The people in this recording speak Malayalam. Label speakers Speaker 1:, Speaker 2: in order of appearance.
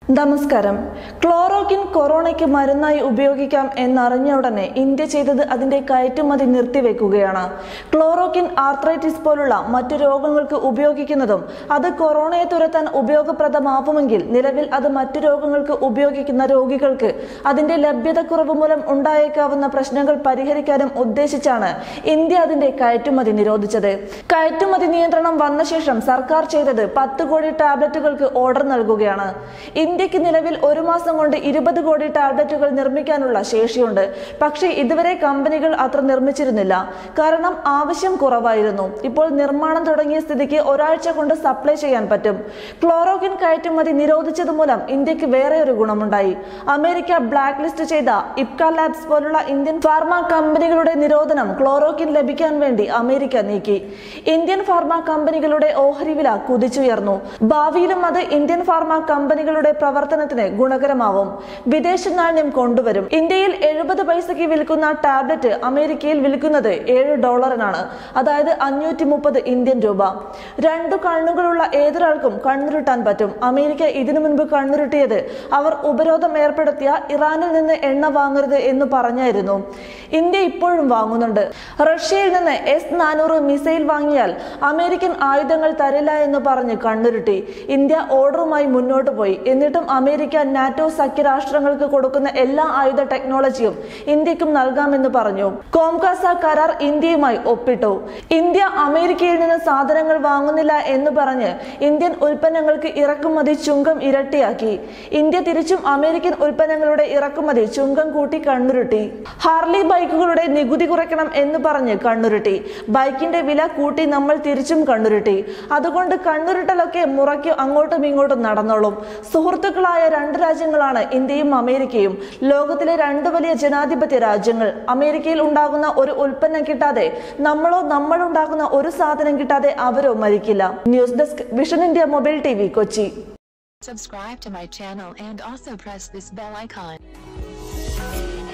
Speaker 1: നമസ്കാരം ക്ലോറോക്കിൻ കൊറോണയ്ക്ക് മരുന്നായി ഉപയോഗിക്കാം എന്നറിഞ്ഞ ഉടനെ ഇന്ത്യ ചെയ്തത് അതിന്റെ കയറ്റുമതി നിർത്തിവെക്കുകയാണ് ക്ലോറോക്കിൻ ആർത്രൈറ്റിസ് പോലുള്ള മറ്റു രോഗങ്ങൾക്ക് ഉപയോഗിക്കുന്നതും അത് കൊറോണയെ തുരത്താൻ ഉപയോഗപ്രദമാവുമെങ്കിൽ നിലവിൽ അത് മറ്റു രോഗങ്ങൾക്ക് ഉപയോഗിക്കുന്ന രോഗികൾക്ക് അതിന്റെ ലഭ്യതക്കുറവ് മൂലം ഉണ്ടായേക്കാവുന്ന പ്രശ്നങ്ങൾ പരിഹരിക്കാനും ഉദ്ദേശിച്ചാണ് ഇന്ത്യ അതിന്റെ കയറ്റുമതി നിരോധിച്ചത് കയറ്റുമതി നിയന്ത്രണം വന്ന ശേഷം സർക്കാർ ചെയ്തത് പത്ത് കോടി ടാബ്ലറ്റുകൾക്ക് ഓർഡർ നൽകുകയാണ് ഇന്ത്യക്ക് നിലവിൽ ഒരു മാസം കൊണ്ട് ഇരുപത് കോടി ടാബ്ലറ്റുകൾ നിർമ്മിക്കാനുള്ള ശേഷിയുണ്ട് പക്ഷേ ഇതുവരെ കമ്പനികൾ അത്ര നിർമ്മിച്ചിരുന്നില്ല കാരണം ആവശ്യം കുറവായിരുന്നു ഇപ്പോൾ നിർമ്മാണം തുടങ്ങിയ സ്ഥിതിക്ക് ഒരാഴ്ച കൊണ്ട് സപ്ലൈ ചെയ്യാൻ പറ്റും ക്ലോറോക്കിൻ കയറ്റുമതി നിരോധിച്ചത് മൂലം ഇന്ത്യക്ക് വേറെ ഒരു ഗുണമുണ്ടായി അമേരിക്ക ബ്ലാക്ക് ലിസ്റ്റ് ചെയ്ത ഇപ്ക ലാബ്സ് പോലുള്ള ഇന്ത്യൻ ഫാർമ കമ്പനികളുടെ നിരോധനം ക്ലോറോക്കിൻ ലഭിക്കാൻ വേണ്ടി അമേരിക്ക നീക്കി ഇന്ത്യൻ ഫാർമ കമ്പനികളുടെ ഓഹരി വില കുതിച്ചുയർന്നു ഭാവിയിലും അത് ഇന്ത്യൻ ഫാർമ കമ്പനികളുടെ പ്രവർത്തനത്തിന് ഗുണകരമാവും വിദേശ നാണ്യം കൊണ്ടുവരും ഇന്ത്യയിൽ എഴുപത് പൈസയ്ക്ക് വിൽക്കുന്ന ടാബ്ലറ്റ് അമേരിക്കയിൽ വിൽക്കുന്നത് ഏഴ് ഡോളറിനാണ് അതായത് അഞ്ഞൂറ്റി മുപ്പത് ഇന്ത്യൻ രൂപ രണ്ടു കണ്ണുകളുള്ള ഏതൊരാൾക്കും കണ്ണുരുട്ടാൻ പറ്റും അമേരിക്ക ഇതിനു മുൻപ് കണ്ണുരുട്ടിയത് അവർ ഉപരോധം ഏർപ്പെടുത്തിയ ഇറാനിൽ നിന്ന് എണ്ണ വാങ്ങരുത് എന്ന് പറഞ്ഞായിരുന്നു ഇന്ത്യ ഇപ്പോഴും വാങ്ങുന്നുണ്ട് റഷ്യയിൽ നിന്ന് എസ് നാനൂറ് മിസൈൽ വാങ്ങിയാൽ അമേരിക്കൻ ആയുധങ്ങൾ തരില്ല എന്ന് പറഞ്ഞ് കണ്ണുരുട്ടി ഇന്ത്യ ഓർഡറുമായി മുന്നോട്ട് പോയി എന്നിട്ടും അമേരിക്ക നാറ്റോ സഖ്യരാഷ്ട്രങ്ങൾക്ക് കൊടുക്കുന്ന എല്ലാ ആയുധ ടെക്നോളജിയും ഇന്ത്യക്കും നൽകാമെന്ന് പറഞ്ഞു കോംകാസ കരാർ ഇന്ത്യയുമായി ഒപ്പിട്ടു ഇന്ത്യ അമേരിക്കയിൽ നിന്ന് സാധനങ്ങൾ വാങ്ങുന്നില്ല എന്ന് പറഞ്ഞ് ഇന്ത്യൻ ഉൽപ്പന്നങ്ങൾക്ക് ഇറക്കുമതി ചുങ്കം ഇരട്ടിയാക്കി ഇന്ത്യ തിരിച്ചും അമേരിക്കൻ ഉൽപ്പന്നങ്ങളുടെ ഇറക്കുമതി ചുങ്കം കൂട്ടി കണ്ണുരുട്ടി ഹാർലി ബൈക്കുകളുടെ നികുതി കുറയ്ക്കണം എന്ന് പറഞ്ഞ് കണ്ണുരുട്ടി ബൈക്കിന്റെ വില കൂട്ടി നമ്മൾ തിരിച്ചും കണ്ണുരുട്ടി അതുകൊണ്ട് കണ്ണുരുട്ടലൊക്കെ മുറയ്ക്ക് അങ്ങോട്ടും ഇങ്ങോട്ടും നടന്നോളും സുഹൃത്തുക്കളായ രണ്ട് രാജ്യങ്ങളാണ് ഇന്ത്യയും അമേരിക്കയും ലോകത്തിലെ രണ്ട് വലിയ ജനാധിപത്യ രാജ്യങ്ങൾ അമേരിക്കയിൽ ഉണ്ടാകുന്ന ഒരു ഉൽപ്പന്നം കിട്ടാതെ നമ്മളോ നമ്മൾ ഉണ്ടാക്കുന്ന ഒരു സാധനം കിട്ടാതെ അവരോ മരിക്കില്ല news desk vision India mobile T Kochi
Speaker 2: Subscribe to my channel and also press this bell icon.